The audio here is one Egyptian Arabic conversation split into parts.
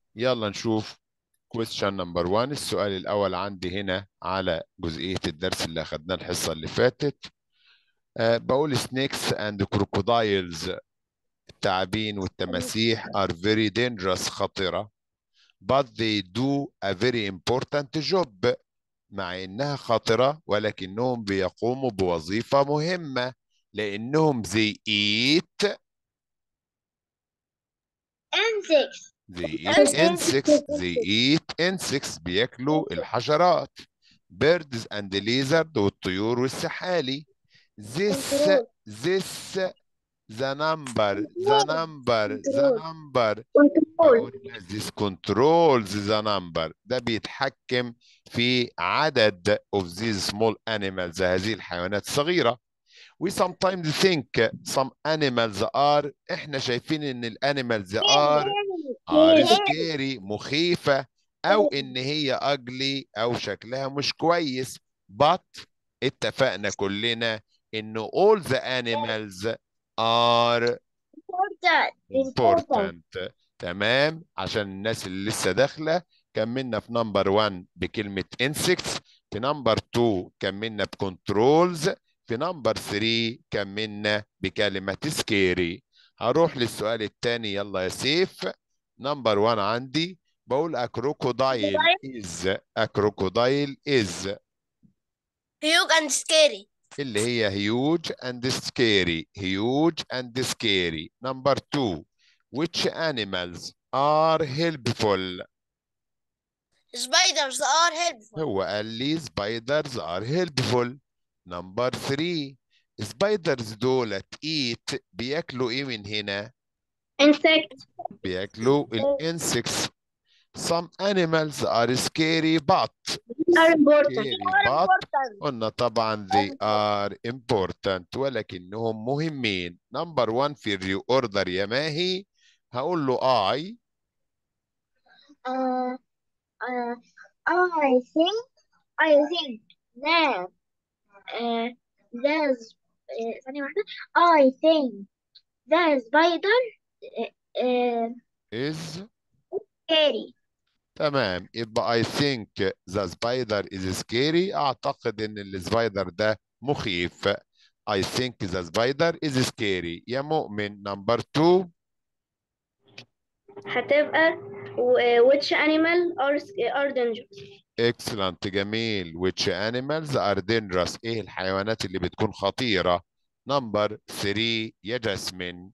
يلا نشوف question number one السؤال الأول عندي هنا على جزئية الدرس اللي أخدناه الحصة اللي فاتت أه بقول snakes and crocodiles التعابين والتماسيح are very dangerous خطرة but they do a very important job مع إنها خطرة ولكنهم بيقوموا بوظيفة مهمة لأنهم they eat insects they eat insects they eat insects بياكلوا الحشرات birds and lizard والطيور والسحالي this Control. this the number the number the Control. number control أقول this controls the number ده بيتحكم في عدد of these small animals هذه الحيوانات الصغيرة we sometimes think some animals are احنا شايفين ان الانيمالز are are scary مخيفة أو إن هي ugly أو شكلها مش كويس but اتفقنا كلنا إنه all the animals are important important تمام عشان الناس اللي لسه داخلة كملنا في نمبر 1 بكلمة insects في نمبر 2 كملنا بكنترولز في نمبر 3 كملنا بكلمة scary هروح للسؤال الثاني يلا يا سيف نمبر 1 عندي بقول a crocodile is a crocodile is huge and scary اللي هي huge and scary huge and scary number 2 which animals are helpful spiders are helpful هو قال لي spiders are helpful number 3 spiders دولت eat بياكلوا ايه من هنا insects بياكلوا الانسكس some animals are scary but are important scary but قلنا طبعا they are important ولكنهم مهمين نمبر 1 في الري اوردر يا ماهي هقول له I uh, uh, I think I think that uh, there's uh, ثانية واحدة I think the spider uh, uh, is scary تمام يبقى I think the spider is scary أعتقد إن السبايدر ده مخيف I think the spider is scary يا مؤمن نمبر 2 هتبقى which animal are are dangerous excellent جميل which animals are dangerous إيه الحيوانات اللي بتكون خطيرة نمبر 3 يا جاسمين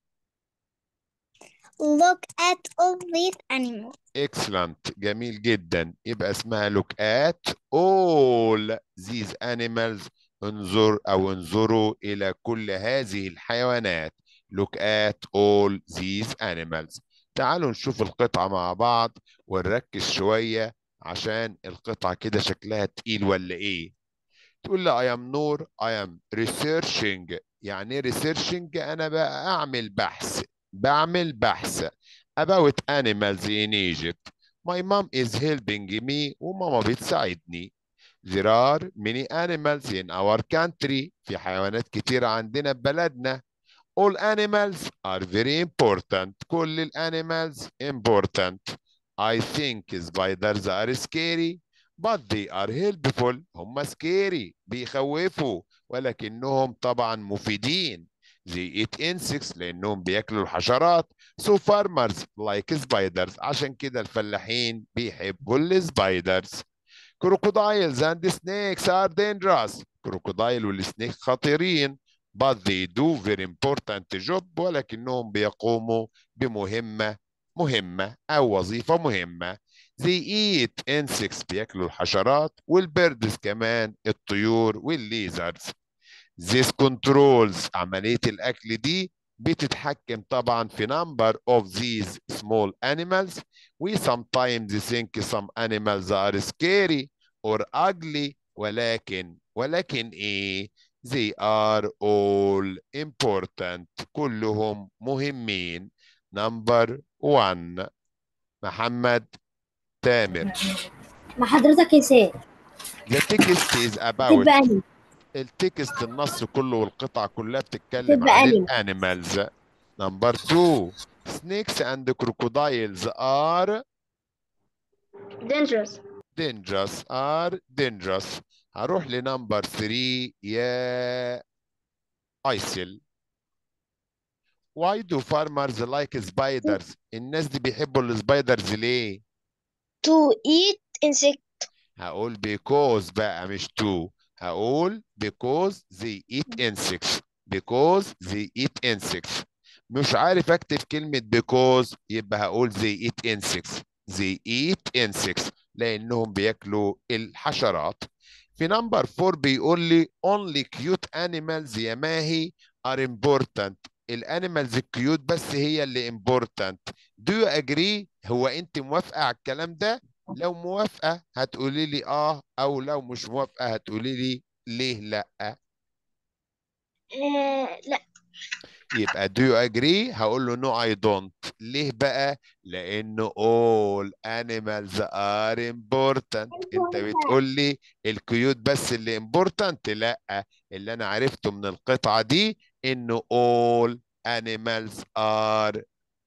Look at all these animals. excellent جميل جدا يبقى اسمها look at all these animals انظر أو انظروا إلى كل هذه الحيوانات look at all these animals تعالوا نشوف القطعة مع بعض ونركز شوية عشان القطعة كده شكلها تقيل ولا إيه تقول لي I am نور I am researching يعني إيه researching أنا بقى أعمل بحث بعمل بحث about animals in Egypt my mom is helping me وماما بتساعدني there are many animals in our country في حيوانات كتيرة عندنا ببلدنا all animals are very important كل الانيمالز important I think spiders are scary but they are helpful هم scary بيخوفوا ولكنهم طبعا مفيدين they eat insects لأنهم بياكلوا الحشرات so farmers like spiders عشان كده الفلاحين بيحبوا السبايدرز crocodiles and snakes are dangerous crocodile والسنيك خطيرين but they do very important job ولكنهم بيقوموا بمهمة مهمة أو وظيفة مهمة they eat insects بياكلوا الحشرات والبيردز كمان الطيور والليزرز this controls عملية الأكل دي بتتحكم طبعا في number of these small animals we sometimes think some animals are scary or ugly ولكن ولكن ايه they are all important كلهم مهمين number one محمد تامر مع حضرتك يا سيد the text is about تبقى أنمي التكست النص كله والقطعة كلها بتتكلم تبقى عن animal. الانيمالز نمبر 2 snakes and crocodiles are dangerous dangerous are dangerous هروح لنمبر 3 يا ايسل why do farmers like spiders الناس دي بيحبوا السبايدرز ليه to eat insect هقول because بقى مش to هقول because they eat insects because they eat insects مش عارف اكتب كلمة because يبقى هقول they eat insects they eat insects لانهم بياكلوا الحشرات في نمبر 4 بيقول لي only cute animals يا ماهي are important الانيمالز الكيوت بس هي اللي important do you agree هو انت موافقة على الكلام ده لو موافقة هتقولي لي اه او لو مش موافقة هتقولي لي ليه لا آه لا يبقى do you agree هقول له no I don't ليه بقى لانه all animals are important انت بتقول لي الكيوت بس اللي important لا اللي انا عرفته من القطعة دي انه all animals are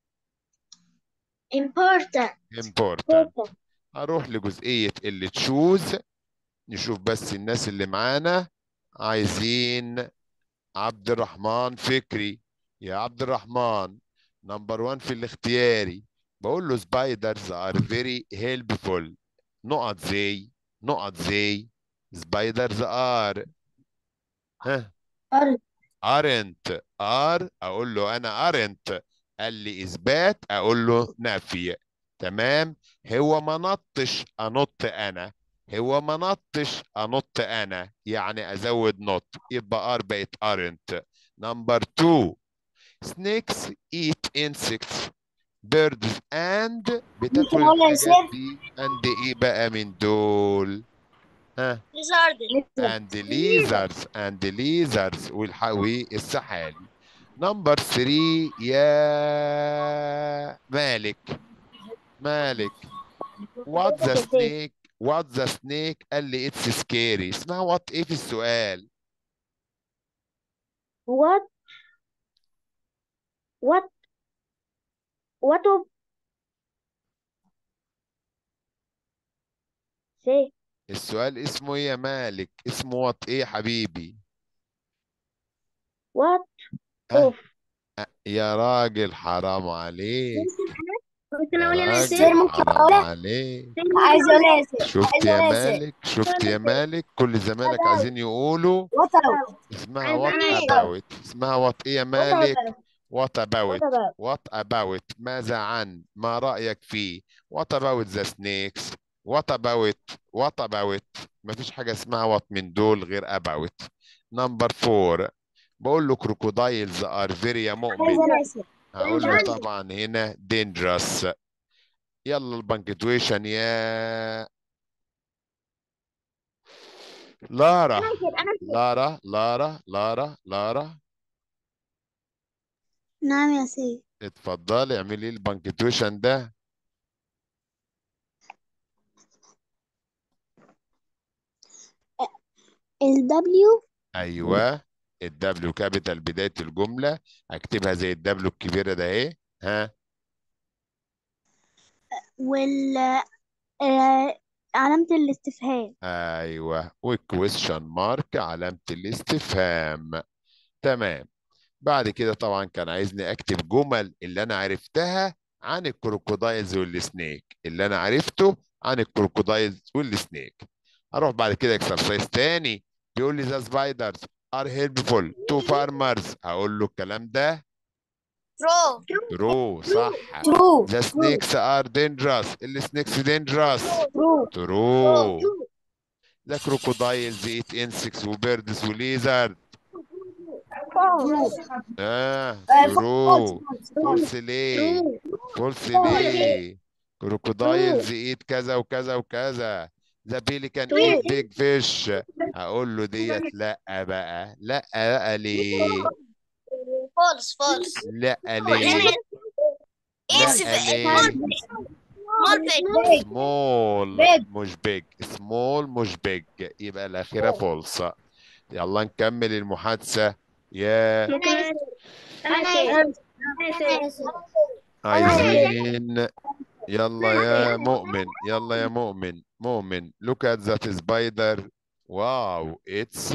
important important هروح لجزئية اللي تشوز نشوف بس الناس اللي معانا عايزين عبد الرحمن فكري يا عبد الرحمن نمبر 1 في الاختياري بقول له spiders are very helpful نقط زي نقط زي spiders are ها أرض aren't are اقول له انا aren't قال لي اثبات اقول له نفي تمام هو ما نطش انط انا هو ما نطش انط انا يعني ازود نط يبقى ار بقت aren't نمبر 2 snakes eat insects birds and بتاكل ممكن أقول يا الحاجات يوسف؟ دي and ايه بقى من دول ها lizard and lizards and lizards والح... والسحالي نمبر 3 يا مالك مالك what the snake what the snake قال لي it's scary اسمها what ايه في السؤال what what what of say السؤال اسمه ايه يا مالك اسمه what ايه يا حبيبي what ها؟ of أه، يا راجل حرام عليك ممكن يا اقول انا راجل سير ممكن حرام أقولها؟ عليك عايز أقول يا يوسف شفت عايز يا أقول يا يوسف مالك شفت يا مالك كل زمالك عايزين يقولوا وطر اسمها عايز what أنا about اسمها what ايه يا مالك what about What about? what about ماذا عن ما رأيك فيه what about the snakes what about what about مفيش حاجة اسمها what من دول غير about number four بقول له crocodiles are very يا عايز مؤمن أنا يوسف هقول له عندي. طبعا هنا dangerous يلا البنكتويشن يا لارا لارا لارا لارا لارا نعم يا سيد اتفضلي اعملي البنكتويشن ده ال W ايوه الدبليو كابيتال بدايه الجمله اكتبها زي الدبليو الكبيره ده اهي ها وال آه، علامة الاستفهام ايوه والكويشن مارك علامه الاستفهام تمام بعد كده طبعا كان عايزني اكتب جمل اللي انا عرفتها عن الكروكودايلز والسنيك اللي انا عرفته عن الكروكودايلز والسنيك هروح بعد كده اكسرسايز تاني بيقول لي the spiders are helpful to farmers هقول له الكلام ده برو true صح ترو The snakes are dangerous. السنيكس dangerous. ترو True. The crocodiles eat insects وبيردز وليزرد. آه true. false ليه؟ false ليه؟ crocodiles eat كذا وكذا وكذا. The pelican eat big fish. هقول له ديت لا بقى. لا بقى ليه؟ فولس فولس لا ليه؟ لا ليه؟ سمول Big. مش بيج سمول مش بيج يبقى الأخيرة فولس يلا نكمل المحادثة يا انا سيد انا سيد عايزين يلا يا مؤمن يلا يا مؤمن مؤمن look at that spider wow it's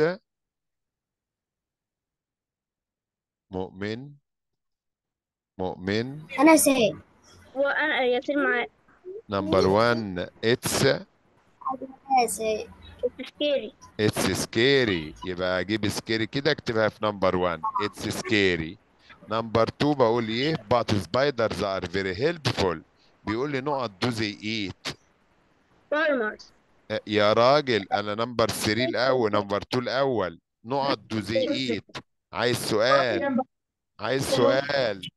مؤمن مؤمن أنا سيد وانا ياسين معاك number one it's أنا سيد سكيري it's scary يبقى اجيب scary كده اكتبها في number one it's scary number two بقول ايه but spiders are very helpful بيقول لي نقط do they eat فارمرز يا راجل انا نمبر 3 الاول نمبر 2 الاول نقط do they eat عايز سؤال عايز سؤال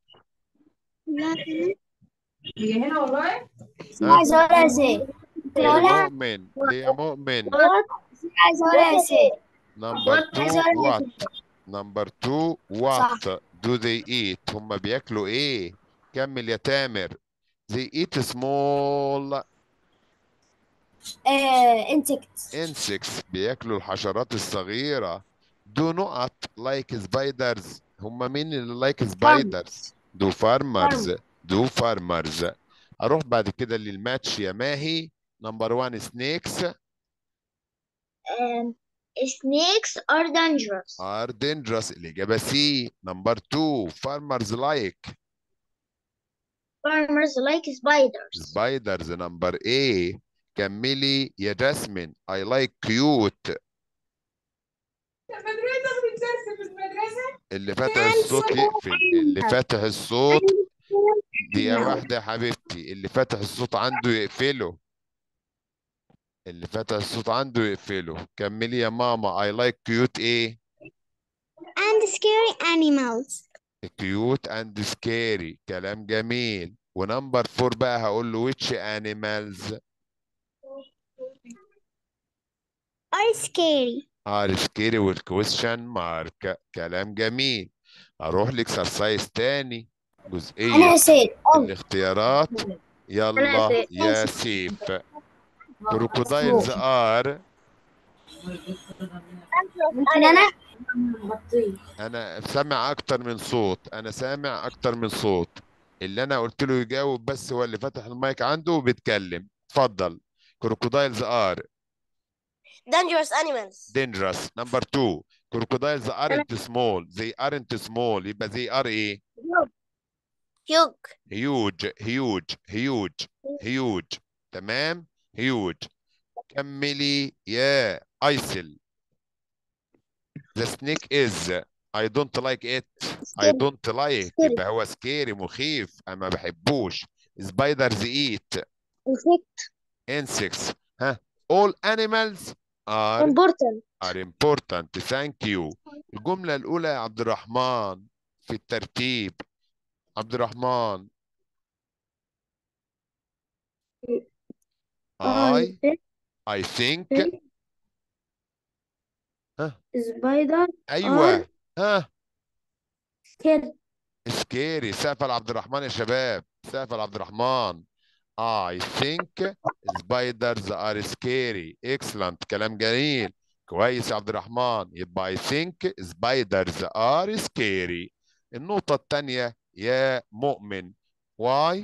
هي هنا والله عايز أقولها يا سيد يا أقولها مؤمن يا مؤمن عايز أقولها يا سيد نمبر عايز 2 أقولها يا what سيد نمبر 2 what do they eat هم بياكلوا ايه كمل يا تامر they eat small انسكت insects بياكلوا الحشرات الصغيرة do نقط like spiders هم مين اللي like spiders do farmers do farmers اروح بعد كده للماتش يا ماهي نمبر 1 snakes Um, snakes are dangerous. are dangerous الإجابة سي نمبر 2 farmers like Farmers like spiders. spiders نمبر A كملي يا جاسمين I like cute المدرسة بتتدرس في المدرسة اللي فاتح الصوت يقفل اللي فاتح الصوت دقيقة واحدة يا حبيبتي اللي فاتح الصوت عنده يقفله اللي فاتح الصوت عنده يقفله كملي يا ماما I like cute ايه And scary animals. cute and scary كلام جميل ونمبر فور بقى هقول له which animals Are scary. are scary والكويشن مارك كلام جميل اروح لاكسرسايز تاني أنا جزئية يا سيد الاختيارات يلا سيف. يا سيف كروكودايلز ار ممكن أنا انا سامع اكتر من صوت انا سامع اكتر من صوت اللي انا قلت له يجاوب بس هو اللي فتح المايك عنده وبيتكلم اتفضل كروكودايلز ار Dangerous animals. dangerous number two crocodiles aren't small they aren't small يبقى they are ايه Huge. huge huge huge huge تمام huge كملي يا ايسل the snake is I don't like it I don't like يبقى هو سكيري مخيف انا ما بحبوش spiders eat Insect. insects ها all animals are Important. are important thank you الجملة الأولى يا عبد الرحمن في الترتيب عبد الرحمن I I think سبايدر أيوة ها كده سكيري سقف عبد الرحمن يا شباب سقف عبد الرحمن I think spiders are scary excellent كلام جميل كويس يا عبد الرحمن يبقى I think spiders are scary النقطة الثانية يا مؤمن why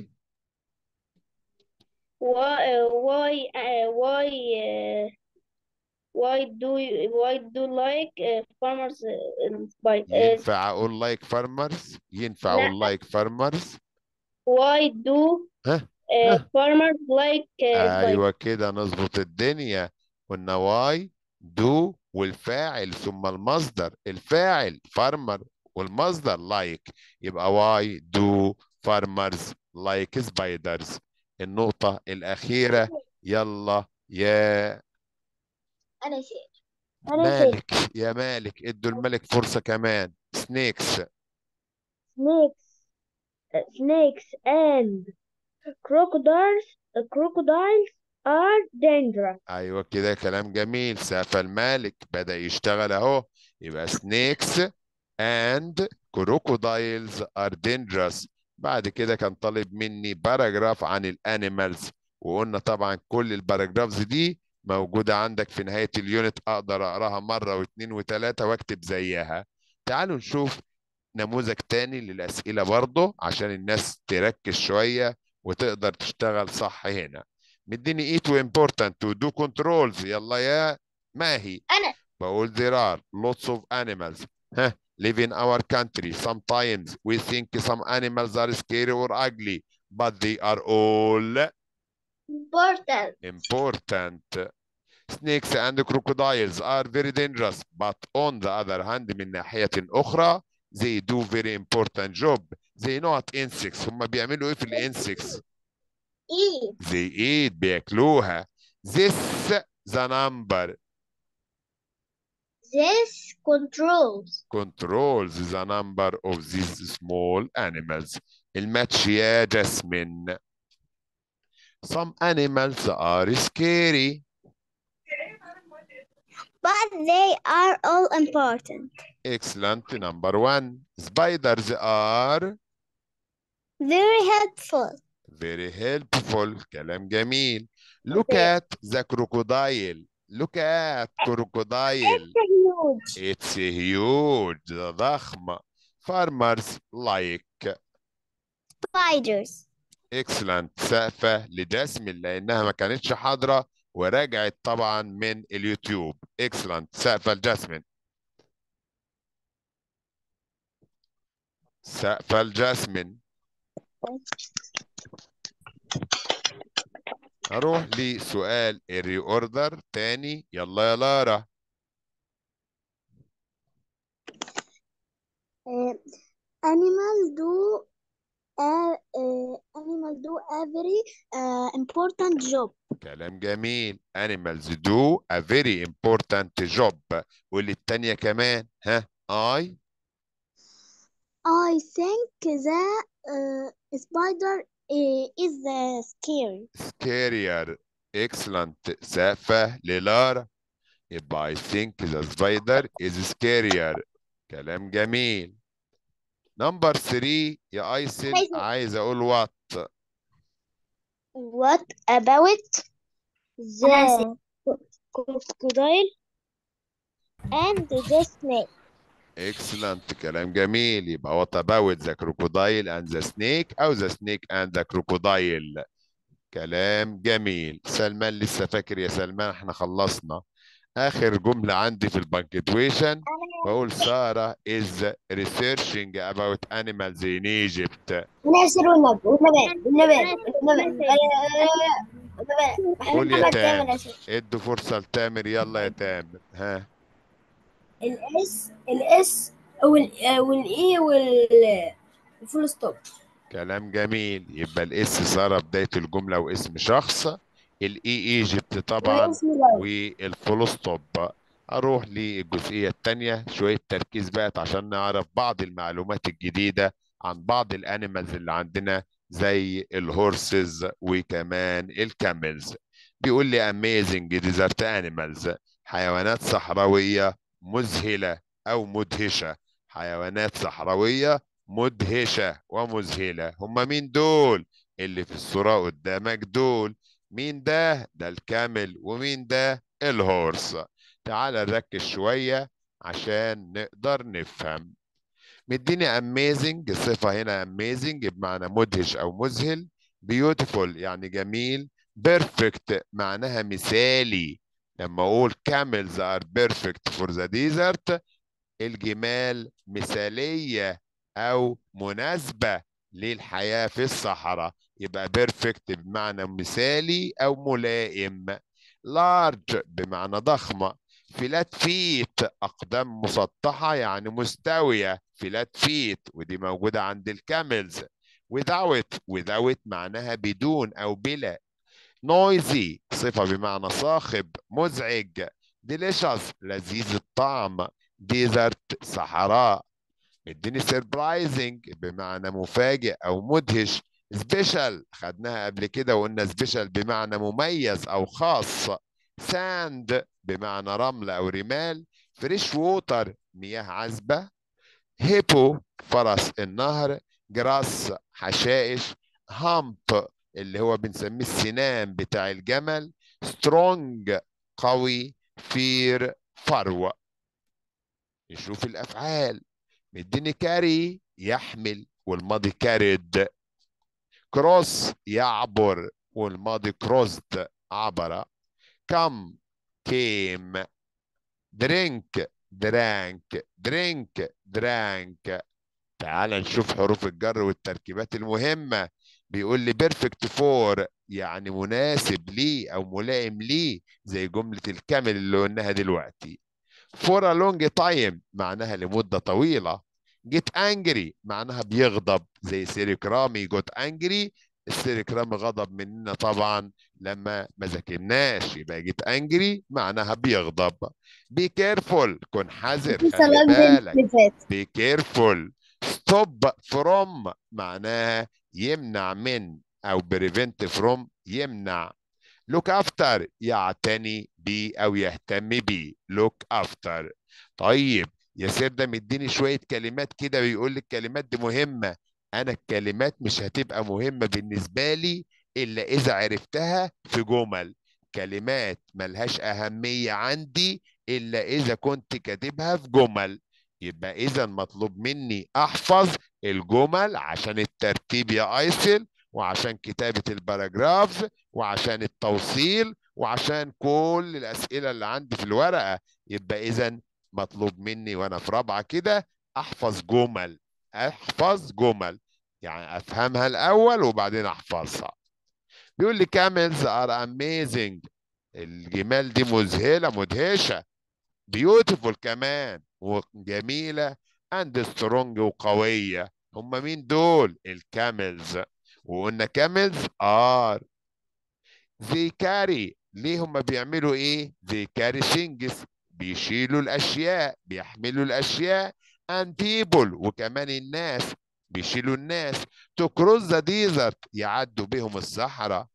why uh, why uh, why uh, why do you why do like uh, farmers uh, by uh, ينفع أقول like farmers ينفع لا. أقول like farmers why do ها؟ uh, ها. farmers like uh, by أيوة كده نظبط الدنيا قلنا why do والفاعل ثم المصدر الفاعل farmer والمصدر like يبقى why do farmers like spiders النقطة الأخيرة يلا يا أنا شيء. مالك يا مالك ادوا الملك فرصة كمان snakes snakes uh, snakes and crocodiles uh, crocodiles are dangerous ايوه كده كلام جميل سقف المالك بدأ يشتغل اهو يبقى snakes and crocodiles are dangerous بعد كده كان طالب مني باراجراف عن الانيمالز وقلنا طبعا كل الباراجرافز دي موجودة عندك في نهاية اليونت اقدر اقراها مرة واثنين وثلاثة واكتب زيها تعالوا نشوف نموذج تاني للأسئلة برضه عشان الناس تركز شوية وتقدر تشتغل صح هنا مديني it important to do controls يلا يا ماهي أنا. بقول there are lots of animals ها live in our country sometimes we think some animals are scary or ugly but they are all important important. Snakes and crocodiles are very dangerous, but on the other hand من ناحية أخرى they do very important job. They not insects هم بيعملوا إيه في الانسكس؟ eat They eat بياكلوها. This the number this controls controls the number of these small animals. الماتش يا جاسمين. Some animals are scary. But they are all important. Excellent. Number one. Spiders are Very helpful. very helpful. كلام جميل. Look Okay. at the crocodile. Look at crocodile. Huge. It's huge. ده ضخم. Farmers like. Spiders. Excellent. سقفة لجاسمين لأنها ما كانتش حاضرة ورجعت طبعا من اليوتيوب. Excellent. سقفة لجاسمين. سقفة لجاسمين. هروح لسؤال الري اوردر تاني يلا يا لارا Uh, animals do a uh, animals do a very uh, important job. كلام جميل animals do a very important job واللي التانية كمان ها I I think the uh, spider uh, is uh, scary. scarier excellent سقفة للارا يبقى I think the spider is scarier كلام جميل نمبر 3 يا ايسل عايزة- عايز اقول وات what about the crocodile and the snake Excellent كلام جميل يبقى what about the crocodile and the snake أو the snake and the crocodile كلام جميل سلمان لسه فاكر يا سلمان احنا خلصنا آخر جملة عندي في البنكتويشن بقول سارة is researching about animals in Egypt ناصر والنبي والنبات والنبات والنبات قول يا تامر ادوا فرصة لتامر يلا يا تامر ها الاس الاس والاي والفول ستوب كلام جميل يبقى الاس سارة بداية الجملة واسم شخص الاي ايجيبت طبعا واسم الولد. والفول ستوب اروح للجزئيه الثانيه شويه تركيز بقى عشان نعرف بعض المعلومات الجديده عن بعض الانيمالز اللي عندنا زي الهورسز وكمان الكاملز بيقول لي amazing desert animals حيوانات صحراويه مذهله او مدهشه حيوانات صحراويه مدهشه ومذهله هم مين دول اللي في الصوره قدامك دول مين ده ده الكامل ومين ده الهورس تعال نركز شوية عشان نقدر نفهم مديني amazing صفة هنا amazing بمعنى مدهش أو مذهل beautiful يعني جميل perfect معناها مثالي لما أقول camels are perfect for the desert الجمال مثالية أو مناسبة للحياة في الصحراء يبقى بيرفكت بمعنى مثالي أو ملائم لارج بمعنى ضخمة فلات فيت أقدام مسطحة يعني مستوية فلات فيت ودي موجودة عند الكاملز without without معناها بدون أو بلا noisy صفة بمعنى صاخب مزعج delicious لذيذ الطعم desert صحراء اديني سربرايزنج بمعنى مفاجئ او مدهش سبيشال خدناها قبل كده وقلنا سبيشال بمعنى مميز او خاص ساند بمعنى رمل او رمال فريش ووتر مياه عذبه هيبو فرس النهر جراس حشائش هامب اللي هو بنسميه السنام بتاع الجمل سترونج قوي فير فروة نشوف الافعال مديني كاري يحمل والماضي كارد كروس يعبر والماضي كروسد عبر كم كيم درينك درانك درينك درانك تعال نشوف حروف الجر والتركيبات المهمة بيقول لي بيرفكت فور يعني مناسب ليه أو ملائم ليه زي جملة الكامل اللي قلناها دلوقتي فور a long time معناها لمدة طويلة get angry معناها بيغضب زي سيريكرامي جوت angry السيريكرامي غضب مننا طبعا لما ما ذاكرناش يبقى جيت angry معناها بيغضب be careful كن حذر خلي بالك be careful stop from معناها يمنع من او prevent from يمنع look after يعتني بيه او يهتم بيه look after طيب ياسر ده مديني شوية كلمات كده بيقول لي الكلمات دي مهمة انا الكلمات مش هتبقى مهمة بالنسبة لي الا اذا عرفتها في جمل كلمات ملهاش اهمية عندي الا اذا كنت كاتبها في جمل يبقى اذا مطلوب مني احفظ الجمل عشان الترتيب يا ايسل وعشان كتابة الباراجراف وعشان التوصيل وعشان كل الاسئلة اللي عندي في الورقة يبقى اذا مطلوب مني وانا في رابعة كده احفظ جمل احفظ جمل يعني افهمها الاول وبعدين احفظها بيقول لي camels are amazing الجمال دي مذهلة مدهشة beautiful كمان وجميلة and strong وقوية هم مين دول الكاملز وقلنا كاملز are they carry ليه هم بيعملوا ايه they carry things بيشيلوا الاشياء بيحملوا الاشياء and people وكمان الناس بيشيلوا الناس to cross the desert يعدوا بهم الصحراء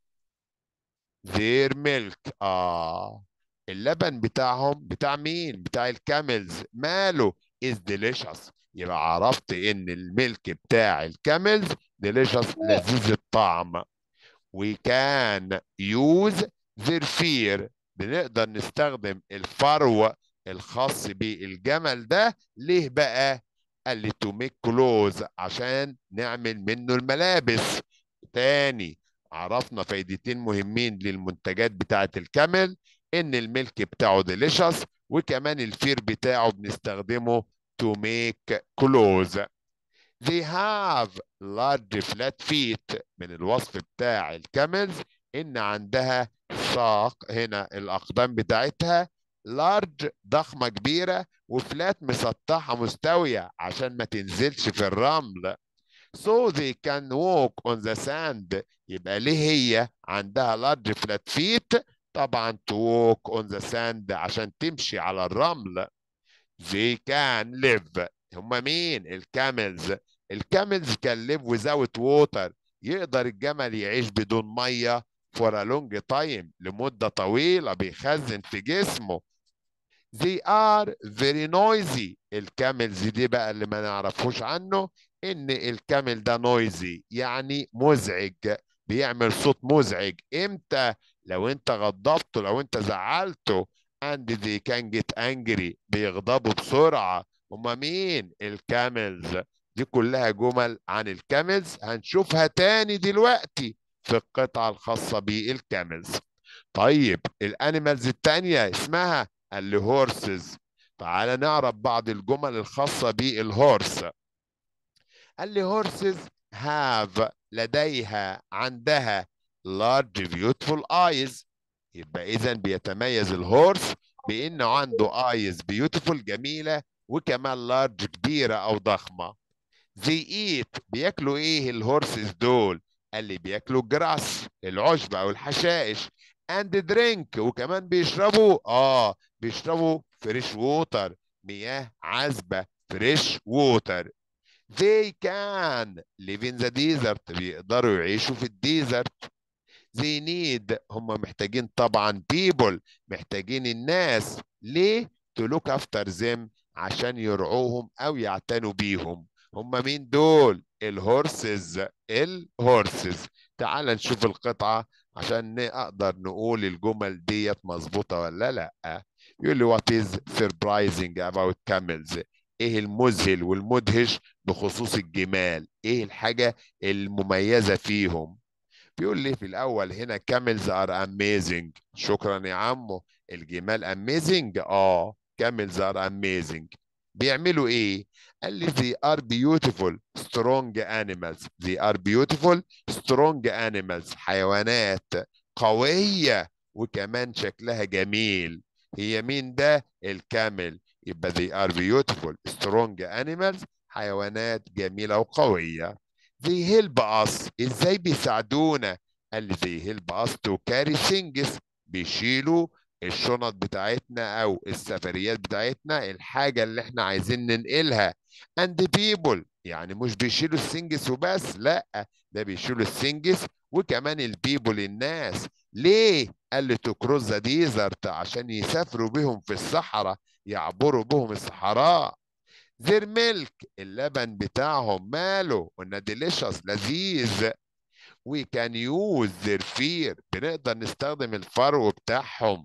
their milk اه اللبن بتاعهم بتاع مين بتاع الكاملز ماله is delicious يبقى عرفت ان الملك بتاع الكاملز delicious لذيذ الطعم we can use their fear بنقدر نستخدم الفرو الخاص بالجمل ده ليه بقى قال لي to make clothes عشان نعمل منه الملابس تاني عرفنا فايدتين مهمين للمنتجات بتاعة الكامل ان الملك بتاعه ديليشس وكمان الفير بتاعه بنستخدمه to make clothes they have large flat feet من الوصف بتاع الكاملز ان عندها ساق هنا الاقدام بتاعتها لارج ضخمه كبيره وفلات مسطحه مستويه عشان ما تنزلش في الرمل so they can walk on the sand يبقى ليه هي عندها large flat feet طبعا to walk on the sand عشان تمشي على الرمل they can live هم مين الكاملز الكاملز can live without water يقدر الجمل يعيش بدون ميه for a long time لمدة طويلة بيخزن في جسمه they are very noisy الكاملز دي بقى اللي ما نعرفوش عنه ان الكامل ده noisy يعني مزعج بيعمل صوت مزعج امتى لو انت غضبته لو انت زعلته and they can get angry بيغضبوا بسرعة هما مين الكاملز دي كلها جمل عن الكاملز هنشوفها تاني دلوقتي في القطعة الخاصة بالكاملز طيب الانيمالز التانية اسمها الهورسز تعال نعرف بعض الجمل الخاصة بالهورس الهورسز have لديها عندها large beautiful eyes يبقى اذا بيتميز الهورس بانه عنده eyes beautiful جميلة وكمان large كبيرة او ضخمة they eat بياكلوا ايه الهورسز دول قال لي بياكلوا الجراس العشب او الحشائش and drink وكمان بيشربوا اه بيشربوا فريش ووتر مياه عذبة فريش ووتر they can live in the desert بيقدروا يعيشوا في الديزرت they need هم محتاجين طبعا people محتاجين الناس ليه to look after them عشان يرعوهم او يعتنوا بيهم هم مين دول الهورسز الهورسز تعال نشوف القطعة عشان نقدر نقول الجمل ديت مظبوطة ولا لا يقول لي what is surprising about camels ايه المذهل والمدهش بخصوص الجمال ايه الحاجة المميزة فيهم بيقول لي في الاول هنا camels are amazing شكرا يا عمو الجمال amazing اه camels are amazing بيعملوا ايه قال لي they are beautiful strong animals they are beautiful strong animals حيوانات قوية وكمان شكلها جميل هي مين ده الكامل يبقى they are beautiful strong animals حيوانات جميلة وقوية they help us ازاي بيساعدونا قال لي they help us to carry things بيشيلوا الشنط بتاعتنا او السفريات بتاعتنا الحاجة اللي احنا عايزين ننقلها and people يعني مش بيشيلوا السنجس وبس لا ده بيشيلوا السنجس وكمان البيبل الناس ليه قال لي تكروز ذا ديزرت عشان يسافروا بهم في الصحراء يعبروا بهم الصحراء زير ميلك اللبن بتاعهم ماله قلنا ديليشس لذيذ وي كان يوز زير فير بنقدر نستخدم الفرو بتاعهم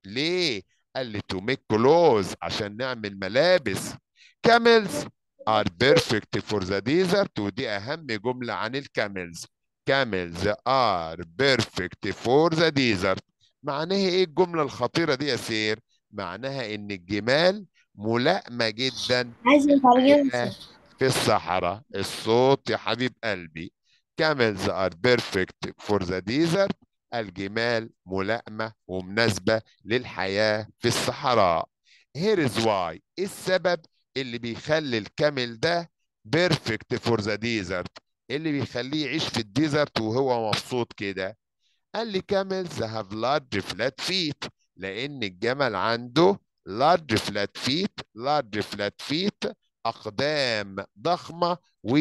ليه قال لي تو ميك كلوز عشان نعمل ملابس كاملز are perfect for the desert ودي أهم جملة عن الكاملز camels are perfect for the desert معناها ايه الجملة الخطيرة دي يا سير معناها ان الجمال ملائمة جدا عايز للحياة في الصحراء الصوت يا حبيب قلبي camels are perfect for the desert الجمال ملائمة ومناسبة للحياة في الصحراء here is why ايه السبب اللي بيخلي الكامل ده perfect for the desert اللي بيخليه يعيش في الديزرت وهو مبسوط كده قال لي camels have large flat feet لأن الجمل عنده large flat feet large flat feet أقدام ضخمة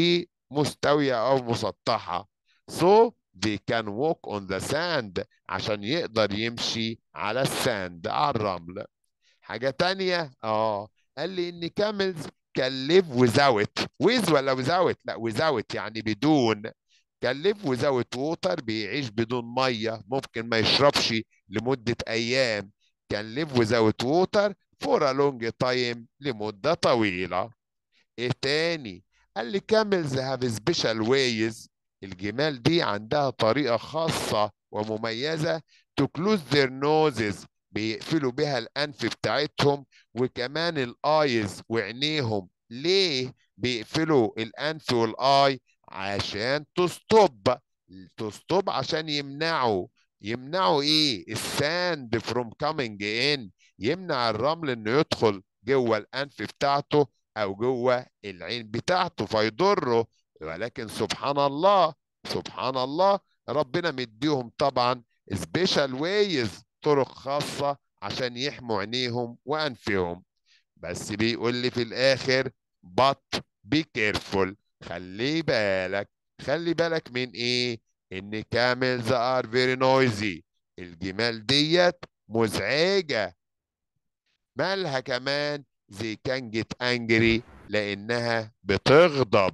ومستوية أو مسطحة so they can walk on the sand عشان يقدر يمشي على الساند على الرمل حاجة تانية اه قال لي إن camels can live without with ولا without لا without يعني بدون can live without water بيعيش بدون مية ممكن ما يشربش لمدة أيام can live without water for a long time لمدة طويلة إيه تاني قال لي camels have special ways الجمال دي عندها طريقة خاصة ومميزة to close their noses بيقفلوا بها الأنف بتاعتهم وكمان الآيز وعينيهم ليه بيقفلوا الأنف والآي عشان تستوب تستوب عشان يمنعوا يمنعوا ايه الساند فروم كامينج ان يمنع الرمل انه يدخل جوه الانف بتاعته او جوه العين بتاعته فيضره ولكن سبحان الله سبحان الله ربنا مديهم طبعا سبيشال ويز طرق خاصة عشان يحموا عينيهم وأنفهم بس بيقول لي في الآخر but be careful خلي بالك خلي بالك من إيه إن camels are very noisy الجمال ديت مزعجة مالها كمان they can get angry لأنها بتغضب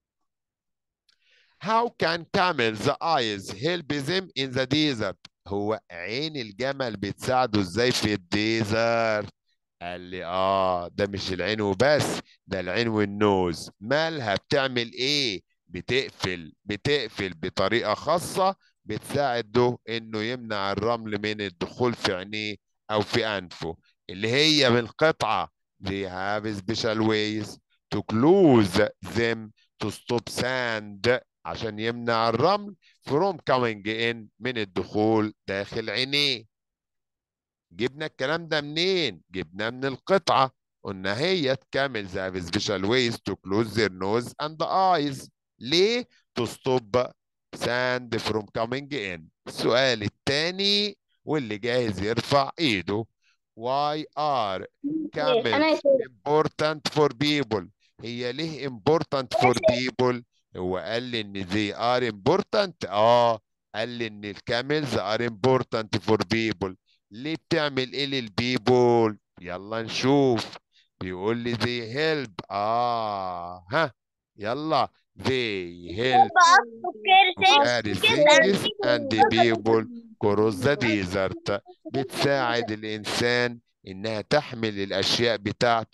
How can camels eyes help them in the desert هو عين الجمل بتساعده ازاي في الديزرت قال لي اه ده مش العين وبس ده العين والنوز مالها بتعمل ايه بتقفل بتقفل بطريقة خاصة بتساعده انه يمنع الرمل من الدخول في عينيه او في انفه اللي هي بالقطعة they have special ways to close them to stop sand عشان يمنع الرمل from coming in من الدخول داخل عينيه جبنا الكلام ده منين؟ جبناه من القطعة قلنا هي camels have special ways to close their nose and eyes ليه؟ to stop sand from coming in السؤال الثاني واللي جاهز يرفع ايده why are camels important for people هي ليه important for people هو قال لي ان they are important اه قال لي ان الكاملز are important for people ليه بتعمل ايه للبيبول يلا نشوف بيقول لي they help اه ها يلا they help carry things and people cross the desert بتساعد الانسان انها تحمل الاشياء بتاعته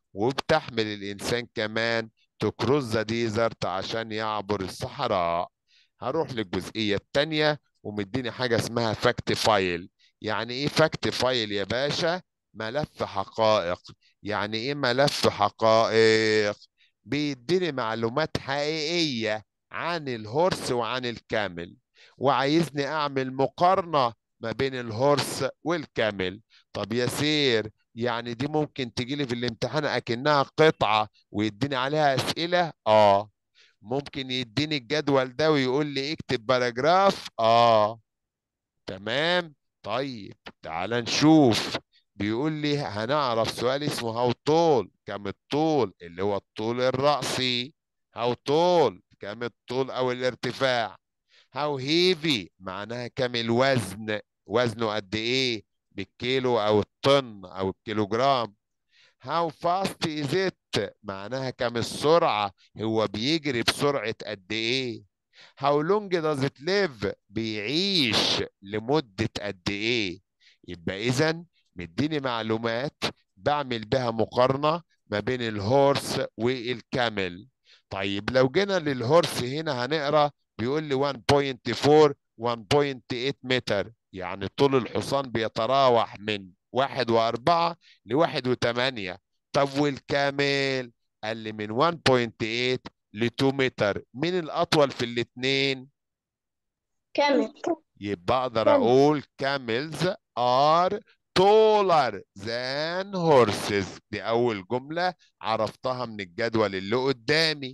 وبتحمل الإنسان كمان تكروز ذا ديزرت عشان يعبر الصحراء هروح للجزئية التانية ومديني حاجة اسمها فاكت فايل يعني ايه فاكت فايل يا باشا ملف حقائق يعني ايه ملف حقائق بيديني معلومات حقيقية عن الهورس وعن الكامل وعايزني اعمل مقارنة ما بين الهورس والكامل طب يا سير يعني دي ممكن تجيلي في الامتحان اكنها قطعة ويديني عليها اسئلة اه ممكن يديني الجدول ده ويقول لي اكتب باراجراف اه تمام طيب تعال نشوف بيقول لي هنعرف سؤال اسمه هاو طول كم الطول اللي هو الطول الرأسي هاو طول كم الطول او الارتفاع هاو هيفي معناها كم الوزن وزنه قد ايه بالكيلو او الطن او الكيلوجرام هاو فاست از ات معناها كم السرعة هو بيجري بسرعة قد ايه هاو لونج داز ات ليف بيعيش لمدة قد ايه يبقى اذا مديني معلومات بعمل بها مقارنة ما بين الهورس والكامل طيب لو جينا للهورس هنا هنقرا بيقول لي 1.4 1.8 متر يعني طول الحصان بيتراوح من واحد وأربعة لواحد وثمانية طب والكامل قال لي من 1.8 ل 2 متر مين الأطول في الاتنين كامل يبقى أقدر كامل. أقول camels are taller than horses دي أول جملة عرفتها من الجدول اللي قدامي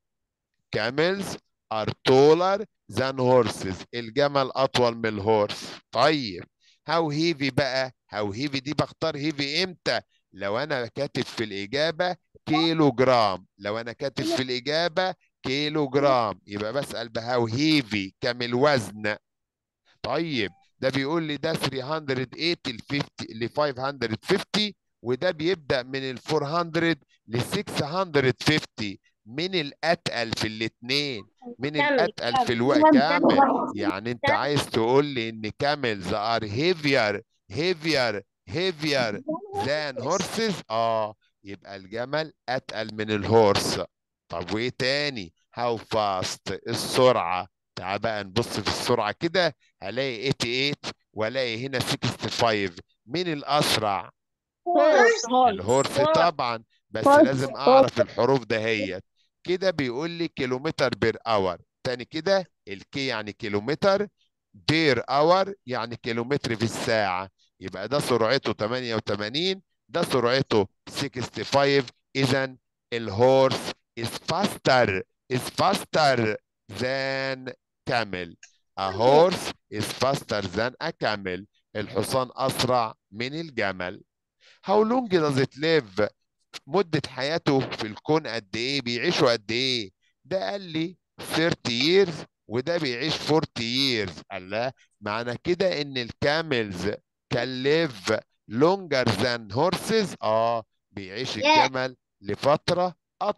camels are taller than horses الجمل أطول من الهورس طيب هاو هيفي بقى هاو هيفي دي بختار هيفي امتى لو انا كاتب في الاجابه كيلو جرام لو انا كاتب في الاجابه كيلو جرام يبقى بسال بهاو هيفي كم الوزن طيب ده بيقول لي ده 380 ل 50 ل 550 وده بيبدا من ال 400 ل 650 من الاتقل في الاثنين من كامل، الاتقل في الوقت كامل يعني انت عايز تقول لي ان camels are heavier heavier heavier than horses اه يبقى الجمل اتقل من الهورس طب وايه تاني how fast السرعة تعال بقى نبص في السرعة كده هلاقي 88 والاقي هنا 65 مين الاسرع الهورس طبعا بس هورس، لازم اعرف الحروف دهيت كده بيقول لي كيلومتر بير اور تاني كده الكي يعني كيلومتر بير اور يعني كيلومتر في الساعة يبقى ده سرعته 88 ده سرعته 65 اذا الهورس is faster is faster than camel a horse is faster than a camel الحصان اسرع من الجمل How long does it live مدة حياته في الكون قد ايه بيعيشوا قد ايه ده قال لي 30 years وده بيعيش 40 years الله معنى كده ان الكاملز can live longer than horses اه بيعيش Yeah. الجمل لفترة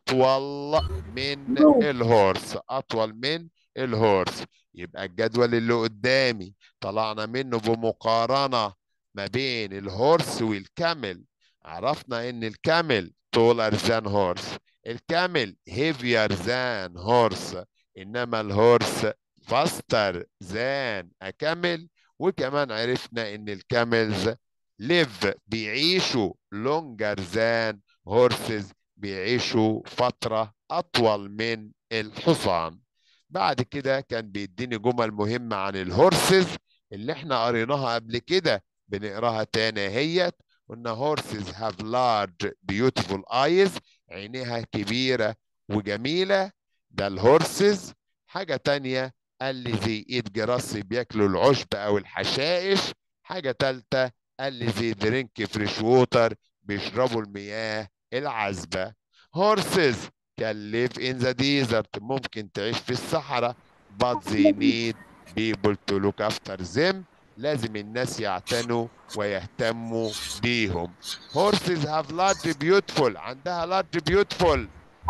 أطول من الهورس أطول من الهورس يبقى الجدول اللي قدامي طلعنا منه بمقارنة ما بين الهورس والكامل عرفنا ان الكامل taller than horse الكامل heavier than horse انما الهورس faster than a camel وكمان عرفنا ان الكاملز live بيعيشوا longer than horses بيعيشوا فترة أطول من الحصان بعد كده كان بيديني جمل مهمة عن الهورسز اللي احنا قريناها قبل كده بنقراها تاني هيت قلنا horses have large beautiful eyes عينيها كبيرة وجميلة ده الهورسز حاجة تانية قال لي زي ايد جراس بياكلوا العشب او الحشائش حاجة تالتة قال لي زي درينك فريش ووتر بيشربوا المياه العذبة horses can live in the desert ممكن تعيش في الصحراء but they need people to look after them لازم الناس يعتنوا ويهتموا بيهم horses have large beautiful عندها large beautiful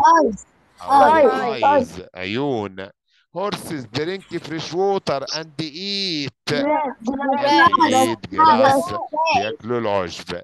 Eyes. eyes عيون horses drink fresh water and eat and eat grass بياكلوا العشب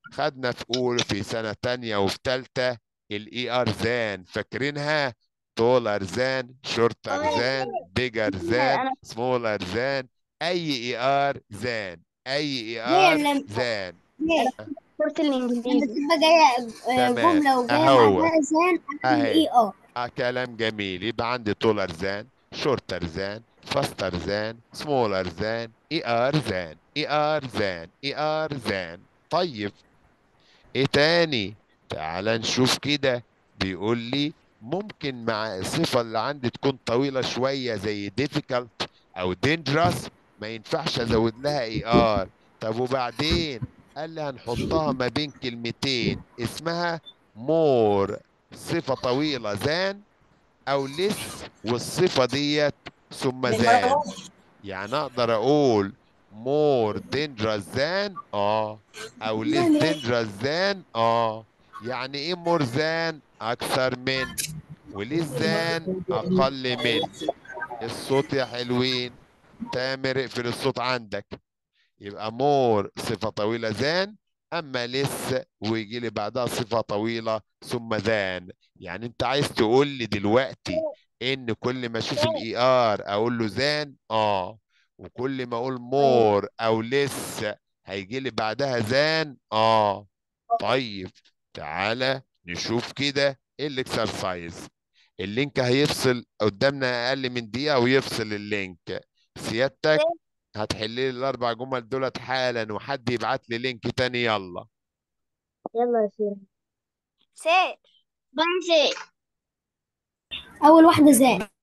خدنا في اولى في سنة تانية وفي تالتة الاي ار زان فاكرينها تولر زان شورتر زان بيجر زان سمولر زان اي اي ار زان اي اي ار لما- زان صورة الإنجليزي لما تبقى جاية آه، تمام. جملة وجاية أهو. بعدها زان أعمل أهي. إي آر آه كلام جميل يبقى عندي تولر زان شورتر زان فاستر زان سمولر زان اي ار زان اي ار زان اي ار زان طيب ايه تاني تعال نشوف كده بيقول لي ممكن مع الصفة اللي عندي تكون طويلة شوية زي difficult او dangerous ما ينفعش ازود لها اي ار طب وبعدين قال لي هنحطها ما بين كلمتين اسمها more صفة طويلة زان او less والصفة ديت ثم زان يعني اقدر اقول more dangerous than اه او less dangerous than اه يعني ايه more than اكثر من وليس than اقل من الصوت يا حلوين تامر اقفل الصوت عندك يبقى مور صفة طويلة ذان أما لس ويجي لي بعدها صفة طويلة ثم ذان يعني أنت عايز تقول لي دلوقتي إن كل ما أشوف الإي آر أقول له ذان آه وكل ما أقول مور أو لس هيجي لي بعدها ذان آه طيب تعالى نشوف كده الإكسرسايز اللينك هيفصل قدامنا أقل من دقيقة ويفصل اللينك سيادتك هتحل لي الاربع جمل دولت حالا وحد يبعت لي لينك تاني يلا يلا يا سيدي سير بنسي أول واحدة زان